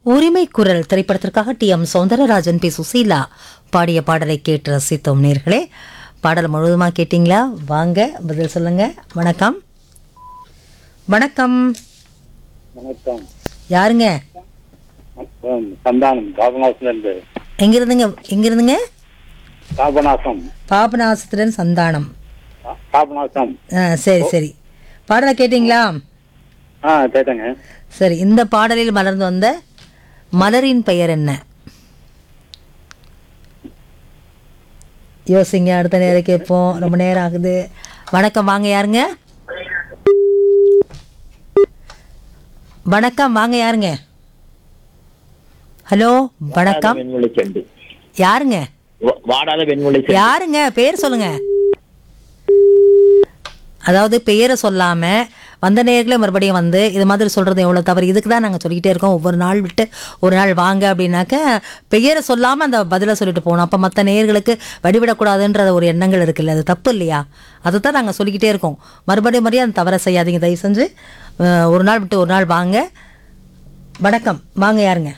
உரிமை குரல் திரைப்படத்திற்காக டி எம் சௌந்தரராஜன் பி சுசீலா பாடிய பாடலை கேட்டு ரசித்தோம் நேர்களே பாடல் முழுவதுமா கேட்டிங்களா வாங்க பதில் சொல்லுங்க வணக்கம் வணக்கம் வணக்கம் யாருங்க வணக்கம். சந்தானம் பாபநாசம் இருந்து எங்க இருந்துங்க எங்க இருந்துங்க பாபநாசம் பாபநாசத்துடன் சந்தானம் பா- பாபநாசம் ஆ, சரி சரி பாடலை கேட்டிங்களா ஆ கேட்டேங்க சரி இந்த பாடலில் மலர்ந்து வந்த மலரின் பெயர் என்ன யோசிங்க அடுத்த நேரம் கேட்போம் ரொம்ப நேரம் ஆகுது வணக்கம் வாங்க யாருங்க வணக்கம் வாங்க யாருங்க ஹலோ வணக்கம் வெண்முளை செண்டு யாருங்க வா- வாடாத வெண்முளை செண்டு யாருங்க பேர் சொல்லுங்க அதாவது பெயரை சொல்லாம வந்த நேரங்களே மறுபடியும் வந்து இது மாதிரி சொல்றது எவ்வளவு தவறு இதுக்கு தான் நாங்கள் சொல்லிக்கிட்டே இருக்கோம் ஒவ்வொரு நாள் விட்டு ஒரு நாள் வாங்க அப்படின்னாக்க பெயரை சொல்லாம அந்த பதிலை சொல்லிட்டு போகணும் அப்போ மற்ற நேயர்களுக்கு வடிவிடக்கூடாதுன்ற ஒரு எண்ணங்கள் இருக்குல்ல அது தப்பு இல்லையா அதை தான் நாங்கள் சொல்லிக்கிட்டே இருக்கோம் மறுபடியும் மறுபடியும் அந்த தவறை செய்யாதீங்க தயவு செஞ்சு அஹ், ஒரு நாள் விட்டு ஒரு நாள் வாங்க வணக்கம் வாங்க யாருங்க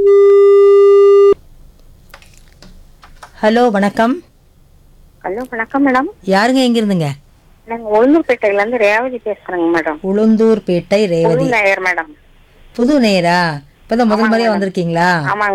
ஹலோ வணக்கம் ஹலோ வணக்கம் மேடம் யாருங்க எங்க இருந்துங்க நாங்க உளுந்தூர்பேட்டையில இருந்து ரேவதி பேசுறேங்க மேடம் உளுந்தூர்பேட்டை ரேவதி புது நேயர் மேடம் புது நேரா இப்பதான் முதல் முறையா வந்திருக்கீங்களா ஆமாங்க